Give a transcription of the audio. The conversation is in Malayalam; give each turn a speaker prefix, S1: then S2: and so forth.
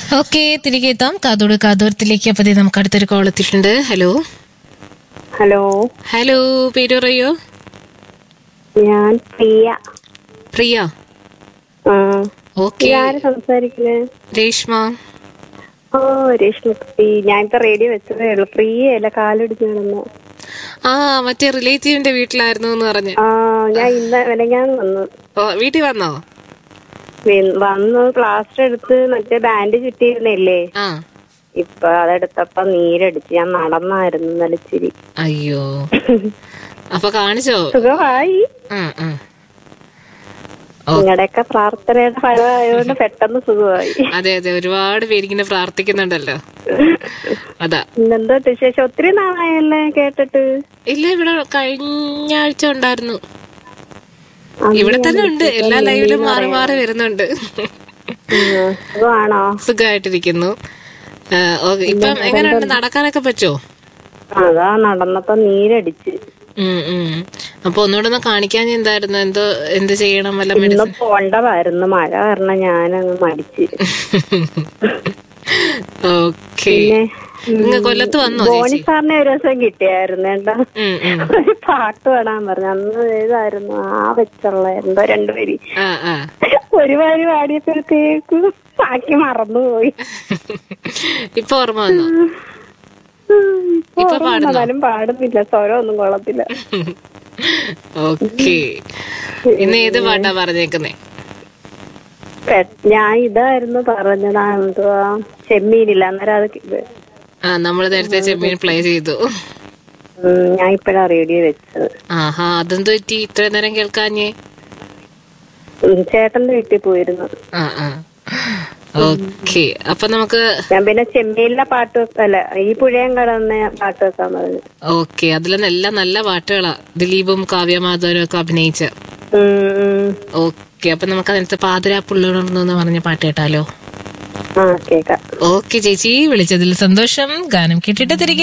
S1: ഓക്കെ തിരികെ എത്താം കാതോട് കാതോരത്തിലേക്ക് അപ്പൊ ദേ നമുക്ക് അടുത്തൊരു കോൾ എത്തിയിട്ടുണ്ട് ഹലോ
S2: ഹലോ
S1: ഹലോ പേര് പറയോ
S2: ഞാൻ പ്രിയ
S1: പ്രിയ
S2: ആ
S1: ഓക്കെ
S2: ആര് സംസാരിക്കണേ
S1: രേഷ്മ
S2: ഓ രേഷ്മ പ്രീ ഞാൻ ഇപ്പൊ റേഡിയോ വെച്ചതേ ഉള്ളു പ്രിയല്ല കാലൊടിച്ച് കിടന്നു
S1: ആ മറ്റേ റിലേറ്റീവിന്റെ വീട്ടിലായിരുന്നു എന്ന് പറഞ്ഞ്
S2: ആ ഞാൻ ഇന്ന വിലങ്ങാൻ വന്നു
S1: ഓ വീട്ടിൽ വന്നോ
S2: വി- വന്നു പ്ലാസ്റ്റർ എടുത്ത് മറ്റേ ബാൻഡ് ചുറ്റിയിരുന്നില്ലേ
S1: ആ
S2: ഇപ്പൊ അതെടുത്തപ്പോ നീരടിച്ച് ഞാൻ നടന്നായിരുന്നു ഇന്നലെ ഇച്ചിരി
S1: അയ്യോ അപ്പൊ കാണിച്ചോ
S2: സുഖമായി
S1: ആ ആ ഓ.
S2: നിങ്ങളുടെയൊക്കെ പ്രാർത്ഥനയുടെ ഫലമായതുകൊണ്ട് പെട്ടെന്ന് സുഖമായി
S1: അതെ അതെ ഒരുപാട് പേരിങ്ങനെ പ്രാർത്ഥിക്കുന്നുണ്ടല്ലോ അതാ
S2: ഇന്നെന്തോ വിശേഷം ഒത്തിരി നാളായല്ലേ കേട്ടിട്ട്
S1: ഇല്ല ഇവിടെ കഴിഞ്ഞ ആഴ്ച ഉണ്ടായിരുന്നു
S2: അന്ന്
S1: ഇവിടെ തന്നെ ഉണ്ട് എല്ലാ ലൈവിലും മാറി മാറി വരുന്നുണ്ട്
S2: ഉം. സുഖമാണോ
S1: സുഖമായിട്ടിരിക്കുന്നു ആ, ഓ- ഇപ്പം എങ്ങനെയുണ്ട് നടക്കാനൊക്കെ പറ്റുമോ
S2: അതാ നടന്നപ്പോ നീരടിച്ച്
S1: ഉം, ഉം. അപ്പൊ ഒന്നുകൂടെ ഒന്ന് കാണിക്കാൻ എന്തായിരുന്നു എന്തോ എന്ത് ചെയ്യണം വല്ല
S2: ഇന്ന്
S1: മെഡിസിൻ
S2: പോണ്ടതായിരുന്നു മഴ കാരണം ഞാനങ്ങ് മടിച്ച്
S1: ഓക്കെ
S2: പിന്നെ
S1: ഇങ്ങ് കൊല്ലത്ത് വന്നോ
S2: ബോണി
S1: ചേച്ചി
S2: സാറിനെ ഒരു ദിവസം കിട്ടിയായിരുന്നു കേട്ടോ
S1: ഉം, ഉം.
S2: ഒരു പാട്ട് പാടാൻ പറഞ്ഞു അന്ന് ഏതായിരുന്നു ആ വെച്ചുള്ള എന്തോ രണ്ടുപേര്
S1: ആ ആ
S2: ഒരുപാട് പാടിയപ്പോഴത്തേക്ക് ബാക്കി മറന്നുപോയി
S1: ഇപ്പൊ ഓർമ്മ വന്നോ
S2: ഇപ്പൊ
S1: ഇപ്പൊ
S2: ഓർമ്മ
S1: പാടുന്നോ?
S2: വന്നാലും പാടുന്നില്ല സ്വരം ഒന്നും കൊള്ളത്തില്ല
S1: ഓക്കെ ഇന്ന് ഏത് പാട്ടാ പറഞ്ഞേക്കുന്നേ
S2: പെ- ഞാൻ ഇതായിരുന്നു പറഞ്ഞത് ആ എന്തുവാ ചെമ്മീനില്ല അന്നേരം അത് ഇത്
S1: ആ നമ്മൾ നേരത്തെ ചെമ്മീൻ പ്ലേ ചെയ്തു
S2: ഉം, ഞാൻ ഇപ്പഴാ റേഡിയോ വെച്ചത്
S1: ആഹാ അതെന്ത് പറ്റി ഇത്ര നേരം കേൾക്കാഞ്ഞേ
S2: ഉം, ചേട്ടന്റെ വീട്ടിൽ പോയിരുന്നു
S1: ആ ആ ഓക്കെ അപ്പൊ നമുക്ക്
S2: ഞാൻ പിന്നെ ചെമ്മീനിലെ പാട്ട് വെക്ക- അല്ല ഈ പുഴയും കടന്ന പാട്ട് വെക്കാൻ പറഞ്ഞു
S1: ഓക്കെ അതിലെല്ലാം എല്ലാം നല്ല പാട്ടുകളാ ദിലീപും കാവ്യ മാധവനും ഒക്കെ അഭിനയിച്ച
S2: ഉം, ഉം.
S1: ഓക്കെ അപ്പൊ നമുക്ക് അതിനകത്ത് പാതിരാപ്പുള്ളുണർന്നു എന്ന് പറഞ്ഞ പാട്ട് കേട്ടാലോ
S2: ആ കേക്കാം
S1: ഓക്കെ ചേച്ചി വിളിച്ചതിൽ സന്തോഷം ഗാനം കേട്ടിട്ട് തിരികെ